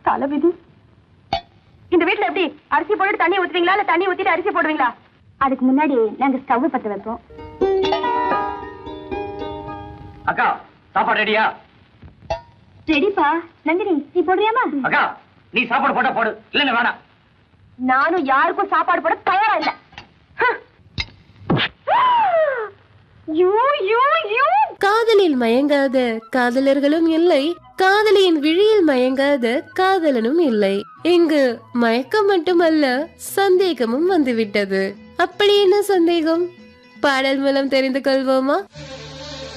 தலைவிதி இந்த வீட்ல எப்படி அரிசி போட்டு தண்ணி ஊத்துவீங்களா இல்ல தண்ணி ஊத்திட்டு அரிசி போடுவீங்களா அதுக்கு முன்னாடி நாங்க ஸ்டவ் பத்த வைப்போம் அக்கா சாப்பாடு ரெடியா ரெடிப்பா நந்தினி நீ போடுறியாமா அக்கா நீ சாப்பாடு போட்டா போடு இல்லன்னு வேணாம் நானும் யாருக்கும் சாப்பாடு போட தயாரா இல்ல யூ யூ யூ காதலில் மயங்காத காதலர்களும் இல்லை காதலியின் விழியில் மயங்காத காதலனும் இல்லை இங்கு மயக்கம் மட்டுமல்ல சந்தேகமும் வந்துவிட்டது அப்படி என்ன சந்தேகம் பாடல் மூலம் தெரிந்து கொள்வோமா